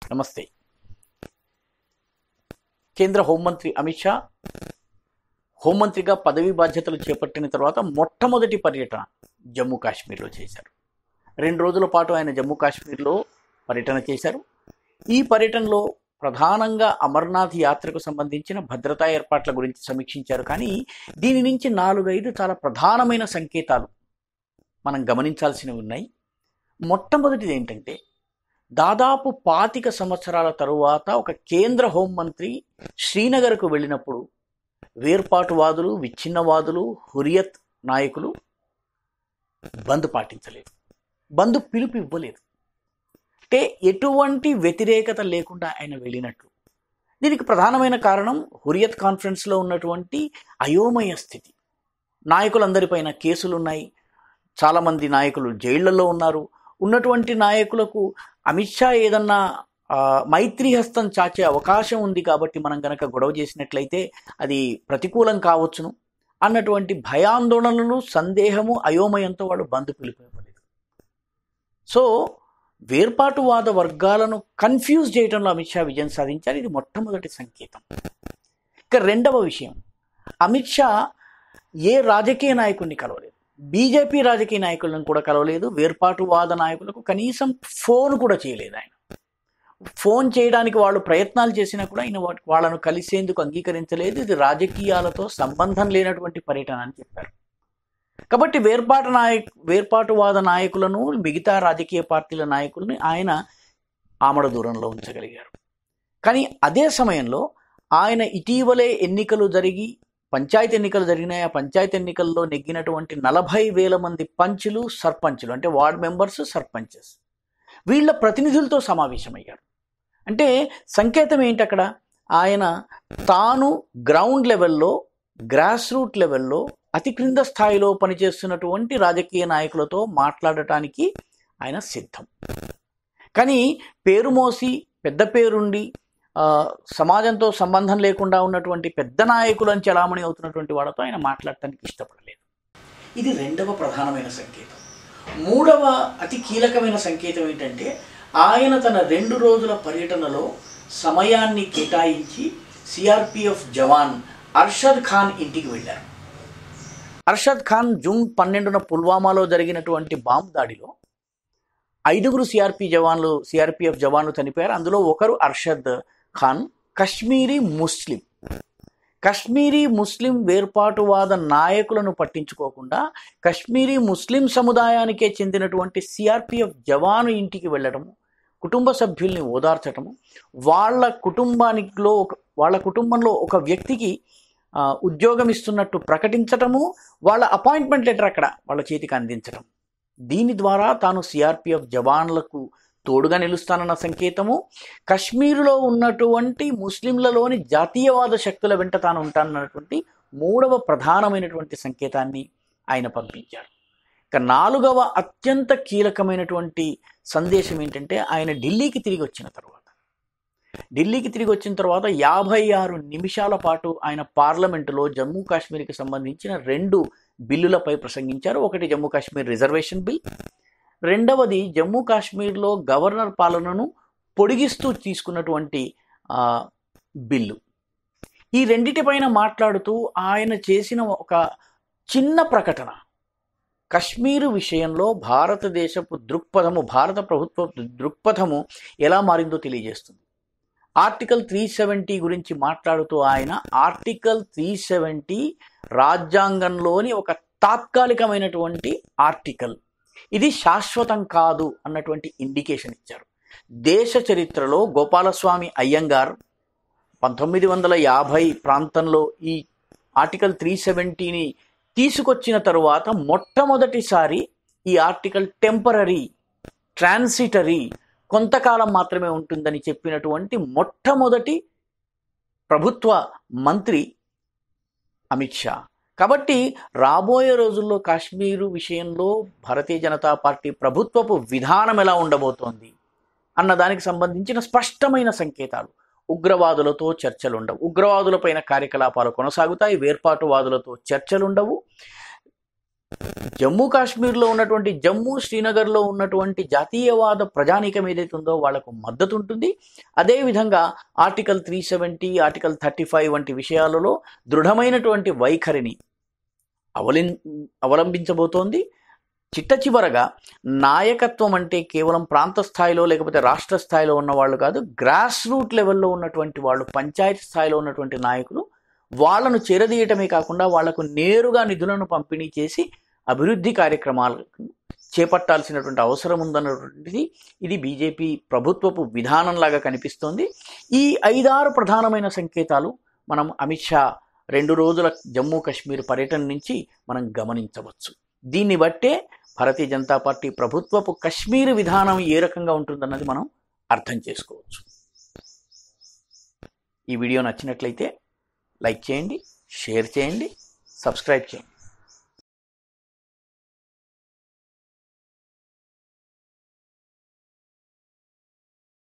నమస్తే కేంద్ర హోంమంత్రి అమిత్ షా హోంమంత్రిగా పదవీ బాధ్యతలు చేపట్టిన తర్వాత మొట్టమొదటి పర్యటన జమ్మూ కాశ్మీర్లో చేశారు రెండు రోజుల పాటు ఆయన జమ్మూ కాశ్మీర్లో పర్యటన చేశారు ఈ పర్యటనలో ప్రధానంగా అమర్నాథ్ యాత్రకు సంబంధించిన భద్రతా ఏర్పాట్ల గురించి సమీక్షించారు కానీ దీని నుంచి నాలుగైదు చాలా ప్రధానమైన సంకేతాలు మనం గమనించాల్సినవి ఉన్నాయి మొట్టమొదటిది ఏంటంటే దాదాపు పాతిక సంవత్సరాల తరువాత ఒక కేంద్ర హోంమంత్రి శ్రీనగర్కు వెళ్ళినప్పుడు వేర్పాటువాదులు విచ్ఛిన్నవాదులు హురియత్ నాయకులు బంద్ పాటించలేదు బంద్ పిలుపు ఇవ్వలేదు అంటే ఎటువంటి వ్యతిరేకత లేకుండా ఆయన వెళ్ళినట్లు దీనికి ప్రధానమైన కారణం హురియత్ కాన్ఫరెన్స్లో ఉన్నటువంటి అయోమయ స్థితి నాయకులందరిపైన కేసులు ఉన్నాయి చాలామంది నాయకులు జైళ్లలో ఉన్నారు ఉన్నటువంటి నాయకులకు అమిత్ షా ఏదన్నా ఆ, మైత్రి హస్తం చాచే అవకాశం ఉంది కాబట్టి మనం గనక గొడవ చేసినట్లయితే అది ప్రతికూలం కావచ్చును అన్నటువంటి భయాందోళనలు సందేహము అయోమయంతో వాళ్ళు బంధు పిలిపివ్వలేదు సో వేర్పాటువాద వర్గాలను కన్ఫ్యూజ్ చేయడంలో అమిత్ షా విజయం సాధించారు ఇది మొట్టమొదటి సంకేతం ఇక రెండవ విషయం అమిత్ షా ఏ రాజకీయ నాయకుడిని కలవలేదు బీజేపీ రాజకీయ నాయకులను కూడా కలవలేదు వేర్పాటువాద నాయకులకు కనీసం ఫోన్ కూడా చేయలేదు ఆయన ఫోన్ చేయడానికి వాళ్ళు ప్రయత్నాలు చేసినా కూడా ఆయన వా- వాళ్ళను కలిసేందుకు అంగీకరించలేదు ఇది రాజకీయాలతో సంబంధం లేనటువంటి పర్యటన అని చెప్పారు కాబట్టి వేర్పాటు నాయక్ వేర్పాటువాద నాయకులను మిగతా రాజకీయ పార్టీల నాయకుల్ని ఆయన ఆమడ దూరంలో ఉంచగలిగారు కానీ అదే సమయంలో ఆయన ఇటీవలే ఎన్నికలు జరిగి పంచాయతీ ఎన్నికలు జరిగినాయి ఆ పంచాయతీ ఎన్నికల్లో నెగ్గినటువంటి నలభై వేల మంది పంచులు సర్పంచులు అంటే వార్డ్ మెంబర్స్ సర్పంచెస్ వీళ్ళ ప్రతినిధులతో సమావేశమయ్యారు అంటే సంకేతం ఏంటి అక్కడ ఆయన తాను గ్రౌండ్ లెవెల్లో గ్రాస్ రూట్ లెవెల్లో అతి క్రింద స్థాయిలో పనిచేస్తున్నటువంటి రాజకీయ నాయకులతో మాట్లాడటానికి ఆయన సిద్ధం కానీ పేరు మోసి పెద్ద పేరుండి ఆ, సమాజంతో సంబంధం లేకుండా ఉన్నటువంటి పెద్ద నాయకులను చలామణి అవుతున్నటువంటి వాళ్ళతో ఆయన మాట్లాడటానికి ఇష్టపడలేదు ఇది రెండవ ప్రధానమైన సంకేతం మూడవ అతి కీలకమైన సంకేతం ఏంటంటే ఆయన తన రెండు రోజుల పర్యటనలో సమయాన్ని కేటాయించి సిఆర్పిఎఫ్ జవాన్ అర్షద్ ఖాన్ ఇంటికి వెళ్ళారు అర్షద్ ఖాన్ జూన్ పన్నెండున పుల్వామాలో జరిగినటువంటి బాంబ్ దాడిలో ఐదుగురు సిఆర్పి జవాన్లు సిఆర్పిఎఫ్ జవాన్లు చనిపోయారు అందులో ఒకరు అర్షద్ ఖాన్ కశ్మీరీ ముస్లిం కశ్మీరీ ముస్లిం వేర్పాటువాద నాయకులను పట్టించుకోకుండా కశ్మీరీ ముస్లిం సముదాయానికే చెందినటువంటి సిఆర్పిఎఫ్ జవాను ఇంటికి వెళ్ళడము కుటుంబ సభ్యుల్ని ఓదార్చటము వాళ్ళ కుటుంబానికిలో ఒక వాళ్ళ కుటుంబంలో ఒక వ్యక్తికి ఆ, ఉద్యోగం ఇస్తున్నట్టు ప్రకటించటము వాళ్ళ అపాయింట్మెంట్ లెటర్ అక్కడ వాళ్ళ చేతికి అందించటం దీని ద్వారా తాను సిఆర్పిఎఫ్ జవాన్లకు తోడుగా నిలుస్తానన్న సంకేతము కశ్మీరులో ఉన్నటువంటి ముస్లింలలోని జాతీయవాద శక్తుల వెంట తాను ఉంటానన్నటువంటి మూడవ ప్రధానమైనటువంటి సంకేతాన్ని ఆయన పంపించారు ఇక నాలుగవ అత్యంత కీలకమైనటువంటి సందేశం ఏంటంటే ఆయన ఢిల్లీకి తిరిగి వచ్చిన తర్వాత ఢిల్లీకి తిరిగి వచ్చిన తర్వాత యాభై ఆరు నిమిషాల పాటు ఆయన పార్లమెంటులో జమ్మూ కాశ్మీర్కి సంబంధించిన రెండు బిల్లులపై ప్రసంగించారు ఒకటి జమ్మూ కాశ్మీర్ రిజర్వేషన్ బిల్ రెండవది జమ్మూ కాశ్మీర్లో గవర్నర్ పాలనను పొడిగిస్తూ తీసుకున్నటువంటి ఆ, బిల్లు ఈ రెండిటిపైన మాట్లాడుతూ ఆయన చేసిన ఒక చిన్న ప్రకటన కశ్మీరు విషయంలో భారతదేశపు దృక్పథము భారత ప్రభుత్వ దృక్పథము ఎలా మారిందో తెలియజేస్తుంది ఆర్టికల్ త్రీ సెవెంటీ గురించి మాట్లాడుతూ ఆయన ఆర్టికల్ త్రీ సెవెంటీ రాజ్యాంగంలోని ఒక తాత్కాలికమైనటువంటి ఆర్టికల్ ఇది శాశ్వతం కాదు అన్నటువంటి ఇండికేషన్ ఇచ్చారు దేశ చరిత్రలో గోపాలస్వామి అయ్యంగార్ పంతొమ్మిది వందల యాభై ప్రాంతంలో ఈ ఆర్టికల్ త్రీ సెవెంటీని తీసుకొచ్చిన తరువాత మొట్టమొదటిసారి ఈ ఆర్టికల్ టెంపరీ ట్రాన్సిటరీ కొంతకాలం మాత్రమే ఉంటుందని చెప్పినటువంటి మొట్టమొదటి ప్రభుత్వ మంత్రి అమిత్ షా కాబట్టి రాబోయే రోజుల్లో కాశ్మీరు విషయంలో భారతీయ జనతా పార్టీ ప్రభుత్వపు విధానం ఎలా ఉండబోతోంది అన్న దానికి సంబంధించిన స్పష్టమైన సంకేతాలు ఉగ్రవాదులతో చర్చలుండవు ఉగ్రవాదులపైన కార్యకలాపాలు కొనసాగుతాయి వేర్పాటువాదులతో చర్చలుండవు జమ్మూ కాశ్మీర్లో ఉన్నటువంటి జమ్మూ శ్రీనగర్లో ఉన్నటువంటి జాతీయవాద ప్రజానీకం ఏదైతే ఉందో వాళ్లకు మద్దతు ఉంటుంది అదేవిధంగా article three seventy article thirty five వంటి విషయాలలో దృఢమైనటువంటి వైఖరిని అవలిం అవలంబించబోతోంది చిట్ట చివరగా నాయకత్వం అంటే కేవలం ప్రాంత స్థాయిలో లేకపోతే రాష్ట్ర స్థాయిలో ఉన్న వాళ్ళు కాదు గ్రాస్ రూట్ లెవెల్లో ఉన్నటువంటి వాళ్ళు పంచాయతీ స్థాయిలో ఉన్నటువంటి నాయకులు వాళ్ళను చేరదీయటమే కాకుండా వాళ్లకు నేరుగా నిధులను పంపిణీ చేసి అభివృద్ధి కార్యక్రమాలను చేపట్టాల్సినటువంటి అవసరం ఉందన్నటువంటిది ఇది బీజేపీ ప్రభుత్వపు విధానంలాగా కనిపిస్తోంది ఈ ఐదారు ప్రధానమైన సంకేతాలు మనం అమిత్ షా రెండు రోజుల జమ్మూ కాశ్మీర్ పర్యటన నుంచి మనం గమనించవచ్చు దీన్ని బట్టే భారతీయ జనతా పార్టీ ప్రభుత్వపు కశ్మీర్ విధానం ఏ రకంగా ఉంటుందన్నది మనం అర్థం చేసుకోవచ్చు ఈ వీడియో నచ్చినట్లయితే లైక్ చేయండి షేర్ చేయండి సబ్స్క్రైబ్ చేయండి